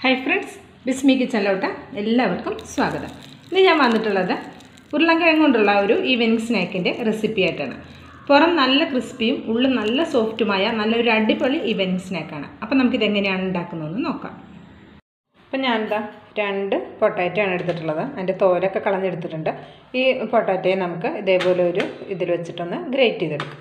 hi friends ബിസ്മി കിച്ചണിലോട്ട് എല്ലാവർക്കും സ്വാഗതം ഇന്ന് ഞാൻ വന്നിട്ടുള്ളത് ഉരുളൻകിഴങ്ങ് കൊണ്ടുള്ള ഒരു ഈവനിങ് സ്നാക്കിൻ്റെ റെസിപ്പി ആയിട്ടാണ് പുറം നല്ല ക്രിസ്പിയും ഉള്ളിൽ നല്ല സോഫ്റ്റുമായ നല്ലൊരു അടിപൊളി ഈവനിങ് സ്നാക്കാണ് അപ്പോൾ നമുക്കിത് എങ്ങനെയാണ് ഉണ്ടാക്കുന്നതെന്ന് നോക്കാം അപ്പം ഞാനെന്താ രണ്ട് പൊട്ടാറ്റോ ആണ് എടുത്തിട്ടുള്ളത് അതിൻ്റെ തോലൊക്കെ കളഞ്ഞെടുത്തിട്ടുണ്ട് ഈ പൊട്ടാറ്റയെ നമുക്ക് ഇതേപോലെ ഒരു ഇതിൽ വെച്ചിട്ടൊന്ന് ഗ്രേറ്റ് ചെയ്തെടുക്കാം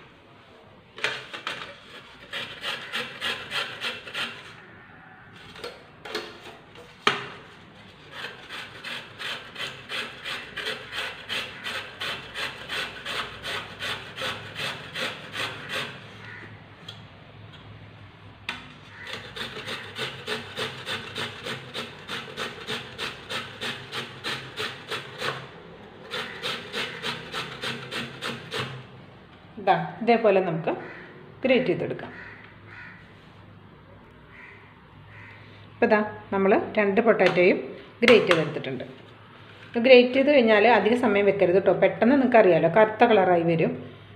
ഇതാ ഇതേപോലെ നമുക്ക് ഗ്രേറ്റ് ചെയ്തെടുക്കാം ഇപ്പോൾ ഇതാ നമ്മൾ രണ്ട് പൊട്ടാറ്റോയും ഗ്രേറ്റ് ചെയ്തെടുത്തിട്ടുണ്ട് ഗ്രേറ്റ് ചെയ്ത് കഴിഞ്ഞാൽ അധിക സമയം വെക്കരുത് കേട്ടോ പെട്ടെന്ന് നിങ്ങൾക്ക് അറിയാമല്ലോ കറുത്ത കളറായി വരും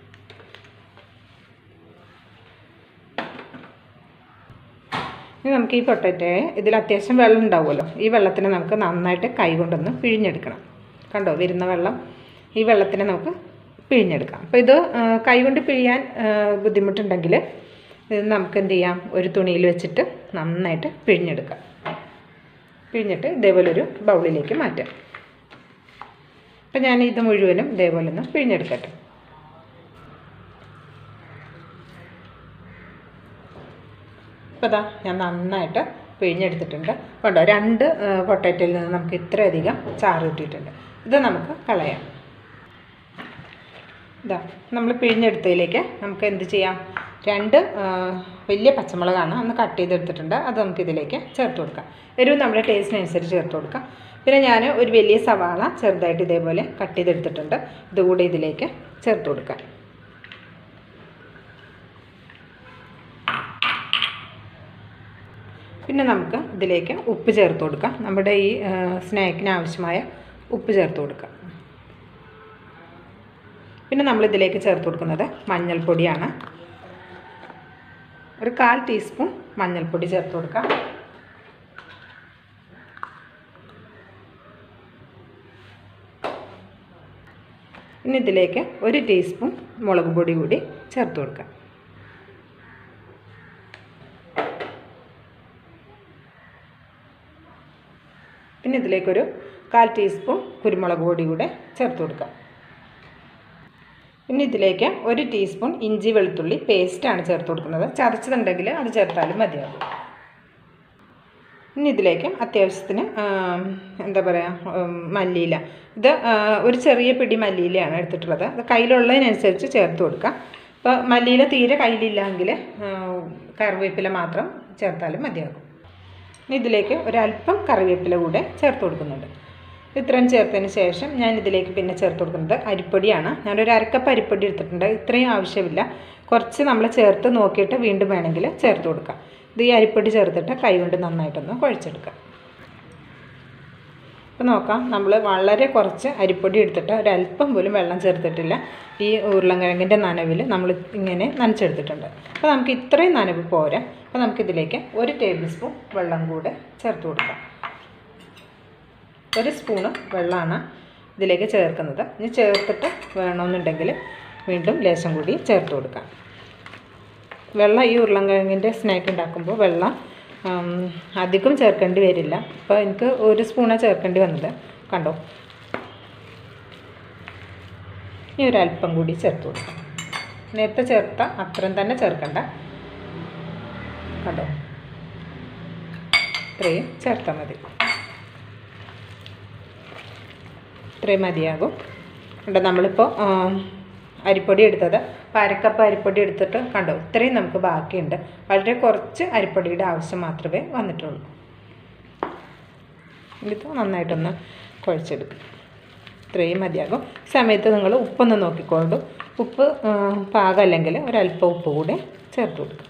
ഇനി നമുക്ക് ഈ പൊട്ടാറ്റോയെ ഇതിൽ അത്യാവശ്യം വെള്ളം ഉണ്ടാവുമല്ലോ ഈ വെള്ളത്തിന് നമുക്ക് നന്നായിട്ട് കൈ കൊണ്ടൊന്ന് പിഴിഞ്ഞെടുക്കണം കണ്ടോ വരുന്ന വെള്ളം ഈ വെള്ളത്തിന് നമുക്ക് പിഴിഞ്ഞെടുക്കാം അപ്പോൾ ഇത് കൈ കൊണ്ട് പിഴിയാൻ ബുദ്ധിമുട്ടുണ്ടെങ്കിൽ ഇത് നമുക്ക് എന്ത് ചെയ്യാം ഒരു തുണിയിൽ വെച്ചിട്ട് നന്നായിട്ട് പിഴിഞ്ഞെടുക്കാം പിഴിഞ്ഞിട്ട് ഇതേപോലെ ഒരു ബൗളിലേക്ക് മാറ്റാം അപ്പം ഞാൻ ഇത് മുഴുവനും ഇതേപോലെ ഒന്ന് പിഴിഞ്ഞെടുക്കട്ടെ അപ്പോൾ ഇതാ ഞാൻ നന്നായിട്ട് പിഴിഞ്ഞെടുത്തിട്ടുണ്ട് കണ്ടോ രണ്ട് പൊട്ടാറ്റോയിൽ നിന്ന് നമുക്ക് ഇത്രയധികം ചാറ് കിട്ടിയിട്ടുണ്ട് ഇത് നമുക്ക് കളയാം ഇതാ നമ്മൾ പിഴിഞ്ഞെടുത്തതിലേക്ക് നമുക്ക് എന്ത് ചെയ്യാം രണ്ട് വലിയ പച്ചമുളകാണ് ഒന്ന് കട്ട് ചെയ്തെടുത്തിട്ടുണ്ട് അത് നമുക്ക് ഇതിലേക്ക് ചേർത്ത് കൊടുക്കാം എരിവ് നമ്മുടെ ടേസ്റ്റിനനുസരിച്ച് ചേർത്ത് കൊടുക്കാം പിന്നെ ഞാൻ ഒരു വലിയ സവാള ചെറുതായിട്ട് ഇതേപോലെ കട്ട് ചെയ്തെടുത്തിട്ടുണ്ട് ഇതുകൂടി ഇതിലേക്ക് ചേർത്ത് കൊടുക്കാം പിന്നെ നമുക്ക് ഇതിലേക്ക് ഉപ്പ് ചേർത്ത് കൊടുക്കാം നമ്മുടെ ഈ സ്നാക്കിന് ആവശ്യമായ ഉപ്പ് ചേർത്ത് കൊടുക്കാം പിന്നെ നമ്മൾ ഇതിലേക്ക് ചേർത്ത് കൊടുക്കുന്നത് മഞ്ഞൾപ്പൊടിയാണ് ഒരു കാൽ ടീസ്പൂൺ മഞ്ഞൾപ്പൊടി ചേർത്ത് കൊടുക്കാം പിന്നെ ഇതിലേക്ക് ഒരു ടീസ്പൂൺ മുളക് പൊടി കൂടി ചേർത്ത് കൊടുക്കാം പിന്നെ ഇതിലേക്കൊരു കാൽ ടീസ്പൂൺ കുരുമുളക് പൊടി കൂടെ ചേർത്ത് കൊടുക്കാം പിന്നെ ഇതിലേക്ക് ഒരു ടീസ്പൂൺ ഇഞ്ചി വെളുത്തുള്ളി പേസ്റ്റാണ് ചേർത്ത് കൊടുക്കുന്നത് ചതച്ചതുണ്ടെങ്കിൽ അത് ചേർത്താലും മതിയാകും ഇനി ഇതിലേക്ക് അത്യാവശ്യത്തിന് എന്താ പറയുക മല്ലിയില ഇത് ഒരു ചെറിയ പിടി മല്ലിയിലയാണ് എടുത്തിട്ടുള്ളത് അത് കയ്യിലുള്ളതിനനുസരിച്ച് ചേർത്ത് കൊടുക്കുക ഇപ്പോൾ മല്ലിയില തീരെ കയ്യിലില്ലെങ്കിൽ കറിവേപ്പില മാത്രം ചേർത്താലും മതിയാകും ഇനി ഇതിലേക്ക് ഒരല്പം കറിവേപ്പില കൂടെ ചേർത്ത് കൊടുക്കുന്നുണ്ട് ഇത്രയും ചേർത്തതിന് ശേഷം ഞാൻ ഇതിലേക്ക് പിന്നെ ചേർത്ത് കൊടുക്കുന്നത് അരിപ്പൊടിയാണ് ഞാനൊരു അരക്കപ്പ് അരിപ്പൊടി എടുത്തിട്ടുണ്ട് ഇത്രയും ആവശ്യമില്ല കുറച്ച് നമ്മൾ ചേർത്ത് നോക്കിയിട്ട് വീണ്ടും വേണമെങ്കിൽ ചേർത്ത് കൊടുക്കാം ഇത് ഈ അരിപ്പൊടി ചേർത്തിട്ട് കൈ കൊണ്ട് നന്നായിട്ടൊന്ന് കുഴച്ചെടുക്കാം ഇപ്പോൾ നോക്കാം നമ്മൾ വളരെ കുറച്ച് അരിപ്പൊടി എടുത്തിട്ട് ഒരല്പം പോലും വെള്ളം ചേർത്തിട്ടില്ല ഈ ഉരുളൻകിഴങ്ങിൻ്റെ നനവിൽ നമ്മൾ ഇങ്ങനെ നനച്ചെടുത്തിട്ടുണ്ട് അപ്പോൾ നമുക്ക് ഇത്രയും നനവ് പോരാ അപ്പോൾ നമുക്കിതിലേക്ക് ഒരു ടേബിൾ സ്പൂൺ വെള്ളം കൂടെ ചേർത്ത് കൊടുക്കാം ഒരു സ്പൂണ് വെള്ളമാണ് ഇതിലേക്ക് ചേർക്കുന്നത് ഇനി ചേർത്തിട്ട് വേണമെന്നുണ്ടെങ്കിൽ വീണ്ടും ലേശം കൂടി ചേർത്ത് കൊടുക്കാം വെള്ളം ഈ ഉരുളൻകിഴങ്ങിൻ്റെ സ്നാക്ക് ഉണ്ടാക്കുമ്പോൾ വെള്ളം അധികം ചേർക്കേണ്ടി വരില്ല അപ്പോൾ എനിക്ക് ഒരു സ്പൂണാണ് ചേർക്കേണ്ടി വന്നത് കണ്ടോ ഇനി ഒരല്പം കൂടി ചേർത്ത് കൊടുക്കാം നേരത്തെ ചേർത്ത അത്രയും തന്നെ ചേർക്കണ്ട കണ്ടോ ഇത്രയും ചേർത്താൽ മതി ഇത്രയും മതിയാകും കണ്ടോ നമ്മളിപ്പോൾ അരിപ്പൊടി എടുത്തത് അപ്പോൾ അരക്കപ്പ് അരിപ്പൊടി എടുത്തിട്ട് കണ്ടോ ഇത്രയും നമുക്ക് ബാക്കിയുണ്ട് വളരെ കുറച്ച് അരിപ്പൊടിയുടെ ആവശ്യം മാത്രമേ വന്നിട്ടുള്ളൂ ഇത് നന്നായിട്ടൊന്ന് കുഴച്ചെടുക്കും ഇത്രയും മതിയാകും സമയത്ത് നിങ്ങൾ ഉപ്പൊന്ന് നോക്കിക്കൊണ്ടു ഉപ്പ് പാകമല്ലെങ്കിൽ ഒരല്പം ഉപ്പ് കൂടെ ചേർത്ത് കൊടുക്കും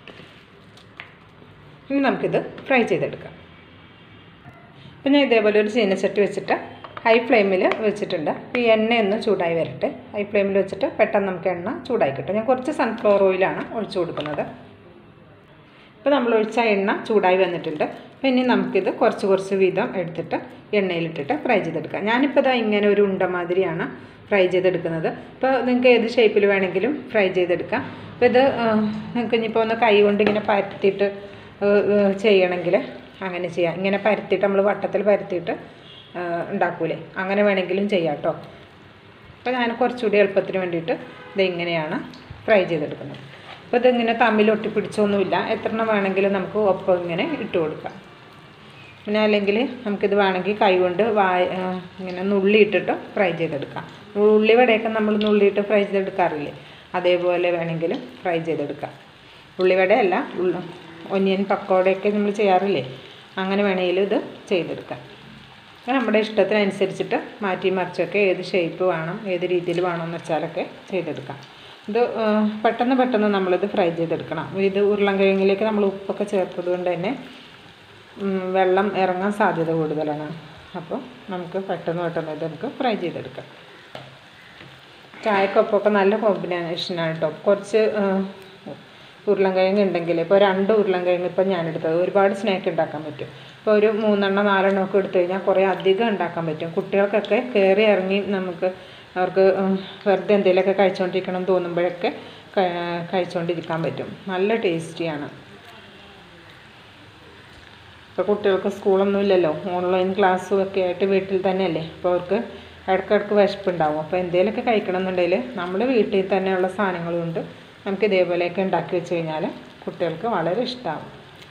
ഇനി നമുക്കിത് ഫ്രൈ ചെയ്തെടുക്കാം അപ്പം ഞാൻ ഇതേപോലെ ഒരു ചീനച്ചട്ടി വെച്ചിട്ട് ഹൈ ഫ്ലെയിമിൽ വെച്ചിട്ടുണ്ട് ഈ എണ്ണയൊന്ന് ചൂടായി വരട്ടെ ഹൈ ഫ്ലെയിമിൽ വെച്ചിട്ട് പെട്ടെന്ന് നമുക്ക് എണ്ണ ചൂടായി കിട്ടും ഞാൻ കുറച്ച് സൺഫ്ലവർ ഓയിലാണ് ഒഴിച്ചു കൊടുക്കുന്നത് ഇപ്പോൾ നമ്മൾ ഒഴിച്ച എണ്ണ ചൂടായി വന്നിട്ടുണ്ട് അപ്പോൾ ഇനി നമുക്കിത് കുറച്ച് കുറച്ച് വീതം എടുത്തിട്ട് എണ്ണയിലിട്ടിട്ട് ഫ്രൈ ചെയ്തെടുക്കാം ഞാനിപ്പോൾ ഇതാ ഇങ്ങനെ ഒരു ഉണ്ട മാതിരിയാണ് ഫ്രൈ ചെയ്തെടുക്കുന്നത് ഇപ്പോൾ നിങ്ങൾക്ക് ഏത് ഷേപ്പിൽ വേണമെങ്കിലും ഫ്രൈ ചെയ്തെടുക്കാം അപ്പോൾ ഇത് നിങ്ങൾക്ക് ഇനിയിപ്പോൾ ഒന്ന് കൈ കൊണ്ട് ഇങ്ങനെ പരത്തിയിട്ട് ചെയ്യണമെങ്കിൽ അങ്ങനെ ചെയ്യാം ഇങ്ങനെ പരത്തിയിട്ട് നമ്മൾ വട്ടത്തിൽ പരത്തിയിട്ട് ഉണ്ടാക്കൂലേ അങ്ങനെ വേണമെങ്കിലും ചെയ്യാം കേട്ടോ അപ്പോൾ ഞാൻ കുറച്ചുകൂടി എളുപ്പത്തിന് വേണ്ടിയിട്ട് ഇത് ഇങ്ങനെയാണ് ഫ്രൈ ചെയ്തെടുക്കുന്നത് അപ്പോൾ ഇതിങ്ങനെ തമ്മിൽ ഒട്ടിപ്പിടിച്ചൊന്നുമില്ല എത്ര എണ്ണം വേണമെങ്കിലും നമുക്ക് ഒപ്പം ഇങ്ങനെ ഇട്ട് കൊടുക്കാം പിന്നെ അല്ലെങ്കിൽ നമുക്കിത് വേണമെങ്കിൽ കൈകൊണ്ട് വായ ഇങ്ങനെ നുള്ളിയിട്ടിട്ട് ഫ്രൈ ചെയ്തെടുക്കാം ഉള്ളി വടയൊക്കെ നമ്മൾ നുള്ളിയിട്ട് ഫ്രൈ ചെയ്തെടുക്കാറില്ലേ അതേപോലെ വേണമെങ്കിലും ഫ്രൈ ചെയ്തെടുക്കാം ഉള്ളിവടയല്ല ഒനിയൻ പക്കോടയൊക്കെ നമ്മൾ ചെയ്യാറില്ലേ അങ്ങനെ വേണമെങ്കിലും ഇത് ചെയ്തെടുക്കാം നമ്മുടെ ഇഷ്ടത്തിനനുസരിച്ചിട്ട് മാറ്റി മറിച്ചൊക്കെ ഏത് ഷേപ്പ് വേണം ഏത് രീതിയിൽ വേണമെന്ന് വെച്ചാലൊക്കെ ചെയ്തെടുക്കാം ഇത് പെട്ടെന്ന് പെട്ടെന്ന് നമ്മളിത് ഫ്രൈ ചെയ്തെടുക്കണം ഇത് ഉരുളൻകിഴങ്ങിലേക്ക് നമ്മൾ ഉപ്പൊക്കെ ചേർത്തത് കൊണ്ട് തന്നെ വെള്ളം ഇറങ്ങാൻ സാധ്യത കൂടുതലാണ് അപ്പോൾ നമുക്ക് പെട്ടെന്ന് പെട്ടെന്ന് ഇത് നമുക്ക് ഫ്രൈ ചെയ്തെടുക്കാം ചായക്കൊപ്പമൊക്കെ നല്ല കോമ്പിനേഷനാണ് കേട്ടോ കുറച്ച് ഉരുളൻകിഴങ്ങ് ഉണ്ടെങ്കിൽ ഇപ്പോൾ രണ്ട് ഉരുളൻകിഴങ്ങ് ഇപ്പം ഞാൻ എടുത്തത് ഒരുപാട് സ്നാക്ക് ഉണ്ടാക്കാൻ പറ്റും ഇപ്പോൾ ഒരു മൂന്നെണ്ണം നാലെണ്ണം ഒക്കെ എടുത്തു കഴിഞ്ഞാൽ കുറേ അധികം ഉണ്ടാക്കാൻ പറ്റും കുട്ടികൾക്കൊക്കെ കയറി ഇറങ്ങി നമുക്ക് അവർക്ക് വെറുതെ എന്തെങ്കിലുമൊക്കെ കഴിച്ചുകൊണ്ടിരിക്കണം തോന്നുമ്പോഴൊക്കെ കഴിച്ചുകൊണ്ടിരിക്കാൻ പറ്റും നല്ല ടേസ്റ്റിയാണ് ഇപ്പോൾ കുട്ടികൾക്ക് സ്കൂളൊന്നും ഇല്ലല്ലോ ഓൺലൈൻ ക്ലാസ്സും ഒക്കെ ആയിട്ട് വീട്ടിൽ തന്നെയല്ലേ അപ്പോൾ അവർക്ക് ഇടയ്ക്കിടയ്ക്ക് വിശപ്പുണ്ടാവും അപ്പോൾ എന്തെങ്കിലുമൊക്കെ കഴിക്കണം എന്നുണ്ടെങ്കിൽ നമ്മൾ വീട്ടിൽ തന്നെയുള്ള സാധനങ്ങൾ കൊണ്ട് നമുക്ക് ഇതേപോലെയൊക്കെ ഉണ്ടാക്കി വെച്ച് കഴിഞ്ഞാൽ കുട്ടികൾക്ക് വളരെ ഇഷ്ടമാവും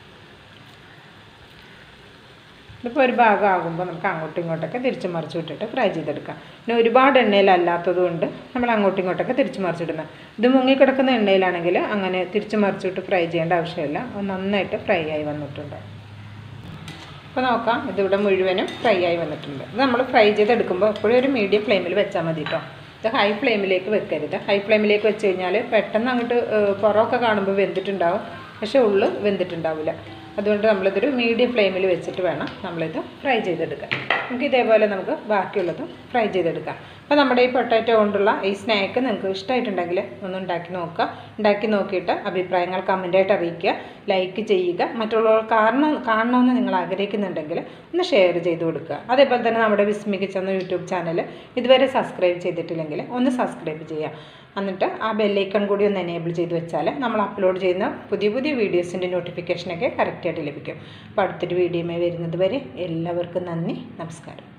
ഇതിപ്പോൾ ഒരു ഭാഗം ആകുമ്പോൾ നമുക്ക് അങ്ങോട്ടും ഇങ്ങോട്ടൊക്കെ തിരിച്ച് മറിച്ച് വിട്ടിട്ട് ഫ്രൈ ചെയ്തെടുക്കാം പിന്നെ ഒരുപാട് എണ്ണയിലല്ലാത്തത് കൊണ്ട് നമ്മൾ അങ്ങോട്ടും ഇങ്ങോട്ടൊക്കെ തിരിച്ച് മറിച്ചിടുന്നത് ഇത് മുങ്ങിക്കിടക്കുന്ന എണ്ണയിലാണെങ്കിൽ അങ്ങനെ തിരിച്ച് മറിച്ചിട്ട് ഫ്രൈ ചെയ്യേണ്ട ആവശ്യമില്ല നന്നായിട്ട് ഫ്രൈ ആയി വന്നിട്ടുണ്ട് അപ്പോൾ നോക്കാം ഇതിവിടെ മുഴുവനും ഫ്രൈ ആയി വന്നിട്ടുണ്ട് ഇത് നമ്മൾ ഫ്രൈ ചെയ്തെടുക്കുമ്പോൾ എപ്പോഴും ഒരു മീഡിയം ഫ്ലെയിമിൽ വെച്ചാൽ മതി കേട്ടോ ഇത് ഹൈ ഫ്ലെയിമിലേക്ക് വെക്കരുത് ഹൈ ഫ്ലെയിമിലേക്ക് വെച്ച് കഴിഞ്ഞാൽ പെട്ടെന്ന് അങ്ങോട്ട് പുറമൊക്കെ കാണുമ്പോൾ വെന്തിട്ടുണ്ടാവും പക്ഷേ ഉള്ളു വെന്തിട്ടുണ്ടാവില്ല അതുകൊണ്ട് നമ്മളിതൊരു മീഡിയം ഫ്ലെയിമിൽ വെച്ചിട്ട് വേണം നമ്മളിത് ഫ്രൈ ചെയ്തെടുക്കാൻ നമുക്ക് ഇതേപോലെ നമുക്ക് ബാക്കിയുള്ളതും ഫ്രൈ ചെയ്തെടുക്കാം അപ്പോൾ നമ്മുടെ ഈ പൊട്ടാറ്റോ കൊണ്ടുള്ള ഈ സ്നാക്ക് നിങ്ങൾക്ക് ഇഷ്ടമായിട്ടുണ്ടെങ്കിൽ ഒന്ന് ഉണ്ടാക്കി നോക്കുക ഉണ്ടാക്കി നോക്കിയിട്ട് അഭിപ്രായങ്ങൾ കമൻറ്റായിട്ട് അറിയിക്കുക ലൈക്ക് ചെയ്യുക മറ്റുള്ളവർ കാരണം കാണണമെന്ന് നിങ്ങൾ ആഗ്രഹിക്കുന്നുണ്ടെങ്കിൽ ഒന്ന് ഷെയർ ചെയ്ത് കൊടുക്കുക അതേപോലെ തന്നെ നമ്മുടെ വിസ്മി കിച്ചൻ യൂട്യൂബ് ചാനൽ ഇതുവരെ സബ്സ്ക്രൈബ് ചെയ്തിട്ടില്ലെങ്കിൽ ഒന്ന് സബ്സ്ക്രൈബ് ചെയ്യുക എന്നിട്ട് ആ ബെല്ലൈക്കൺ കൂടി ഒന്ന് എനേബിൾ ചെയ്ത് വെച്ചാൽ നമ്മൾ അപ്ലോഡ് ചെയ്യുന്ന പുതിയ പുതിയ വീഡിയോസിൻ്റെ നോട്ടിഫിക്കേഷനൊക്കെ കറക്റ്റായിട്ട് ലഭിക്കും അപ്പോൾ അടുത്തൊരു വീഡിയോയുമായി വരുന്നത് വരെ എല്ലാവർക്കും നന്ദി നമസ്കാരം